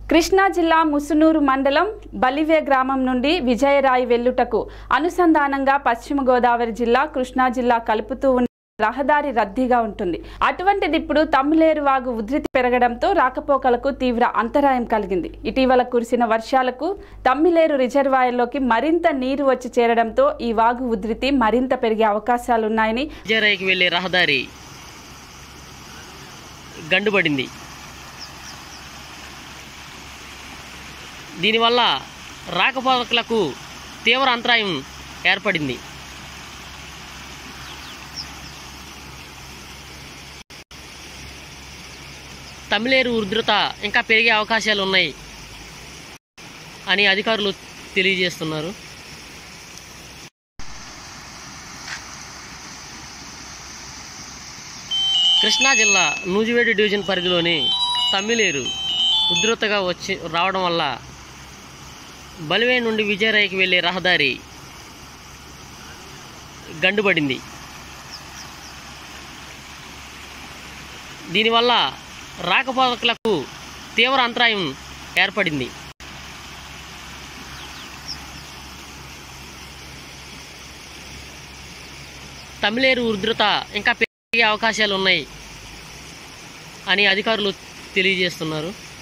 కృష్ణా జిల్లా ముసునూరు మండలం బలివే గ్రామం నుండి విజయరాయి వెల్లుటకు అనుసంధానంగా పశ్చిమ గోదావరి జిల్లా కృష్ణా జిల్లా కలుపుతూ ఉన్న రహదారి రద్దీగా ఉంటుంది అటువంటిది ఇప్పుడు తమ్మిలేరు వాగు ఉధృతి పెరగడంతో రాకపోకలకు తీవ్ర అంతరాయం కలిగింది ఇటీవల కురిసిన వర్షాలకు తమ్మిలేరు రిజర్వాయర్లోకి మరింత నీరు వచ్చి చేరడంతో ఈ వాగు ఉధృతి మరింత పెరిగే అవకాశాలున్నాయని విజయరాయికి వెళ్ళే రహదారి గండుపడింది దీనివల్ల రాకపోకలకు తీవ్ర అంతరాయం ఏర్పడింది తమిళేరు ఉధృత ఇంకా పెరిగే అవకాశాలు ఉన్నాయి అని అధికారులు తెలియజేస్తున్నారు కృష్ణా జిల్లా నూజివేడి డివిజన్ పరిధిలోని తమ్మిలేరు ఉధృతగా వచ్చి రావడం వల్ల బలివే నుండి విజయరాయికి వెళ్ళే రహదారి గండుపడింది దీనివల్ల రాకపోకలకు తీవ్ర అంతరాయం ఏర్పడింది తమిళేరు ఉధృత ఇంకా పెరిగే అవకాశాలు ఉన్నాయి అని అధికారులు తెలియజేస్తున్నారు